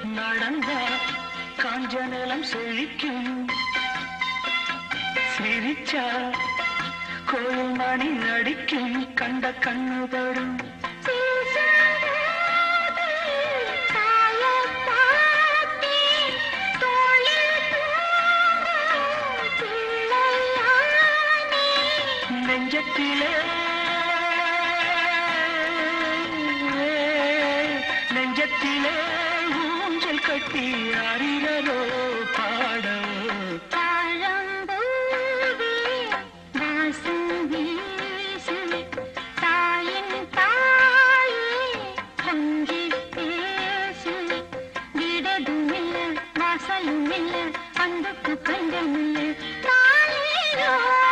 நடந்தா காஞ்ச நிலம் செழிக்கும் சிரிச்சா கோயில் மணி நடிக்கும் கண்ட கண்ணு படும் நெஞ்சத்திலே நெஞ்சத்திலே ஊஞ்சல் கட்டி அறிகிறோ பாடவோ அன்புக்கு பஞ்சமில்லை